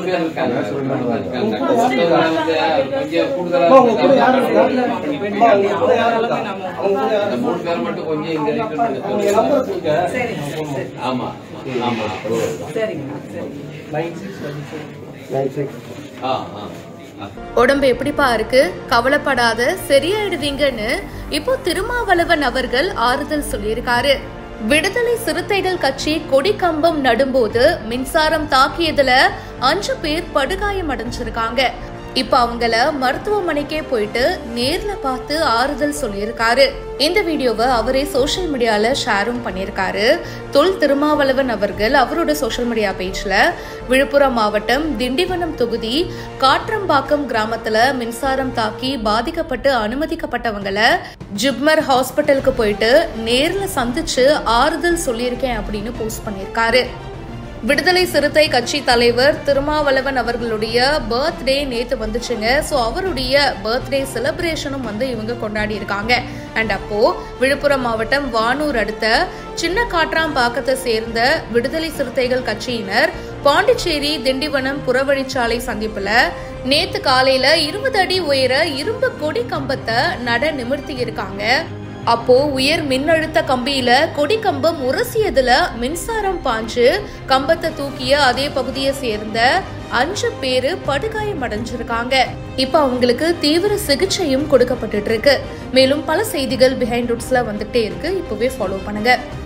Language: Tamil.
மூணு பேர் இருக்காங்க மூணு பேர் இருக்காங்க ஒருத்தவங்க வந்து கொஞ்சம் கூடுதலா அம்மா, உங்க கூட யாரு இருக்கா? பண்ணிட்டு அம்மா, இருக்காங்க. உங்க கூட யாரு இருக்கா? அவங்க கூட யாரு அந்த மூணு பேர் மட்டும் கொஞ்சம் இங்க அவங்க என் இருக்கணும் நம்பர் கொடுங்க ஆமா ஆமா நைன் சிக்ஸ் ஆ ஆ ஆ உடம்பு எப்படிப்பா இருக்கு கவலைப்படாத சரியாயிடுவீங்கன்னு இப்போ திருமாவளவன் அவர்கள் ஆறுதல் சொல்லியிருக்காரு விடுதலை சிறுத்தைகள் கட்சி கொடி கம்பம் நடும்போது மின்சாரம் தாக்கியதுல அஞ்சு பேர் படுகாயம் அடைஞ்சிருக்காங்க இப்ப அவங்கள மருத்துவமனைக்கே போயிட்டு நேர்ல பார்த்து ஆறுதல் சொல்லியிருக்காரு இந்த வீடியோவை அவரே சோஷியல் மீடியால ஷேரும் பண்ணியிருக்காரு தொல் திருமாவளவன் அவர்கள் அவரோட சோஷியல் மீடியா பேஜ்ல விழுப்புரம் மாவட்டம் திண்டிவனம் தொகுதி காற்றம்பாக்கம் கிராமத்துல மின்சாரம் தாக்கி பாதிக்கப்பட்டு அனுமதிக்கப்பட்டவங்கள ஜிப்மர் ஹாஸ்பிட்டலுக்கு போயிட்டு நேர்ல சந்திச்சு ஆறுதல் சொல்லியிருக்கேன் அப்படின்னு போஸ்ட் பண்ணியிருக்காரு விடுதலை சிறுத்தை கட்சி தலைவர் திருமாவளவன் அவர்களுடைய பர்த்டே நேத்து வந்துச்சுங்க ஸோ அவருடைய பர்த்டே செலிப்ரேஷனும் வந்து இவங்க கொண்டாடி இருக்காங்க அண்ட் அப்போ விழுப்புரம் மாவட்டம் வானூர் அடுத்த சின்ன காட்ராம்பாக்கத்தை சேர்ந்த விடுதலை சிறுத்தைகள் கட்சியினர் பாண்டிச்சேரி திண்டிவனம் புறவழிச்சாலை சந்திப்புல நேத்து காலையில இருபது அடி உயர இரும்பு கொடி கம்பத்தை நட நிமிர்த்தி இருக்காங்க அப்போ உயர் மின்னழுத்த கம்பியில கொடி கம்பம் உரசியதுல மின்சாரம் பாஞ்சு கம்பத்தை தூக்கிய அதே பகுதியை சேர்ந்த அஞ்சு பேரு படுகாயம் அடைஞ்சிருக்காங்க இப்ப அவங்களுக்கு தீவிர சிகிச்சையும் கொடுக்கப்பட்டுட்டு இருக்கு மேலும் பல செய்திகள் பிஹைண்ட் ரூட்ஸ்ல வந்துட்டே இருக்கு இப்பவே ஃபாலோ பண்ணுங்க